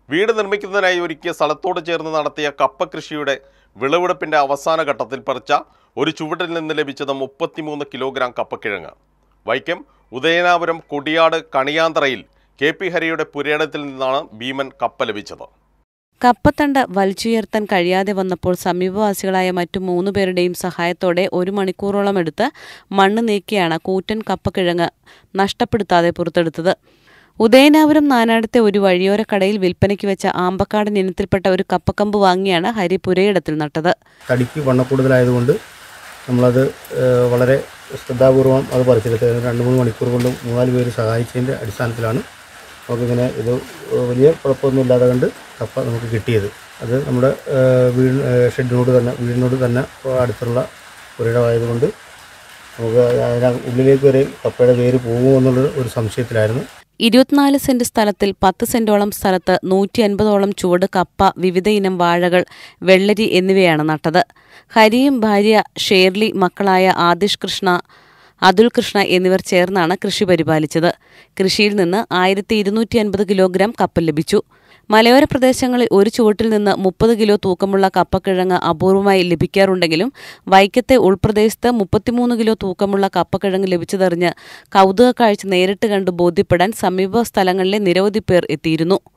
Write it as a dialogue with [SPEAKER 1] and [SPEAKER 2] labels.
[SPEAKER 1] വീട് നിർമ്മിക്കുന്നതിനായി ഒരുക്കിയ സ്ഥലത്തോട് ചേർന്ന് നടത്തിയ കപ്പ കൃഷിയുടെ വിളവെടുപ്പിന്റെ അവസാന ഘട്ടത്തിൽ പറിച്ച ഒരു ചുവട്ടിൽ നിന്ന് ലഭിച്ചത് മുപ്പത്തിമൂന്ന് കിലോഗ്രാം കപ്പക്കിഴങ്ങ് വൈക്കം ഉദയനാപുരം കൊടിയാട് കണിയാന്തറയിൽ കെ പി ഹരിയുടെ പുരയിടത്തിൽ നിന്നാണ് ഭീമൻ കപ്പ ലഭിച്ചത്
[SPEAKER 2] കപ്പത്തണ്ട് വലിച്ചുയർത്താൻ കഴിയാതെ വന്നപ്പോൾ സമീപവാസികളായ മറ്റു മൂന്നു പേരുടെയും സഹായത്തോടെ ഒരു മണിക്കൂറോളം എടുത്ത് മണ്ണ് നീക്കിയാണ് കൂറ്റൻ കപ്പക്കിഴങ്ങ് നഷ്ടപ്പെടുത്താതെ പുറത്തെടുത്തത് ഉദയനാപുരം നാനാടത്തെ ഒരു വഴിയോര കടയിൽ വിൽപ്പനയ്ക്ക് വെച്ച ആമ്പക്കാടൻ ഇനത്തിൽപ്പെട്ട ഒരു കപ്പക്കമ്പ് വാങ്ങിയാണ് ഹരി പുരയിടത്തിൽ നട്ടത്
[SPEAKER 3] തടിക്ക് വണ്ണക്കൂടുതലായതുകൊണ്ട് നമ്മളത് ഏഹ്, വളരെ ശ്രദ്ധാപൂർവം അത് പറിച്ചെടുത്തത് രണ്ട് മൂന്ന് മണിക്കൂർ കൊണ്ട് മൂന്നാല് പേര് സഹായിച്ചതിൻ്റെ അടിസ്ഥാനത്തിലാണ് നമുക്കിങ്ങനെ ഇത് വലിയ കുഴപ്പമൊന്നും ഇല്ലാതെ കണ്ട് കപ്പ നമുക്ക് കിട്ടിയത് അത് നമ്മുടെ ഏഹ്, വീട് ഏഹ്, ഷെഡിനോട് തന്നെ വീടിനോട് തന്നെ അടുത്തുള്ള ഒരിടമായതുകൊണ്ട് നമുക്ക് അതിന് ഉള്ളിലേക്ക് വരെ കപ്പയുടെ വേര് പോകുമോ എന്നുള്ളൊരു ഒരു സംശയത്തിലായിരുന്നു
[SPEAKER 2] ഇരുപത്തിനാല് സെന്റ് സ്ഥലത്തിൽ പത്ത് സെന്റോളം സ്ഥലത്ത് നൂറ്റി അൻപതോളം ചുവട് കപ്പ വിവിധ ഇനം വാഴകൾ വെള്ളരി എന്നിവയാണ് നട്ടത് ഹരിയും ഭാര്യ ഷേർലി മക്കളായ ആദിഷ് കൃഷ്ണ അതുൽ കൃഷ്ണ എന്നിവർ ചേർന്നാണ് കൃഷി പരിപാലിച്ചത് കൃഷിയിൽ നിന്ന് ആയിരത്തി ഇരുന്നൂറ്റി അൻപത് കിലോഗ്രാം കപ്പ ലഭിച്ചു മലയോര പ്രദേശങ്ങളിൽ ഒരു ചുവട്ടിൽ നിന്ന് മുപ്പത് കിലോ തൂക്കമുള്ള കപ്പക്കിഴങ്ങ് അപൂർവമായി ലഭിക്കാറുണ്ടെങ്കിലും വൈക്കത്തെ ഉൾപ്രദേശത്ത് മുപ്പത്തിമൂന്ന് കിലോ തൂക്കമുള്ള കപ്പക്കിഴങ്ങ് ലഭിച്ചതറിഞ്ഞ് കൗതുക കാഴ്ച നേരിട്ട് കണ്ട് ബോധ്യപ്പെടാൻ സമീപ സ്ഥലങ്ങളിലെ നിരവധി പേർ എത്തിയിരുന്നു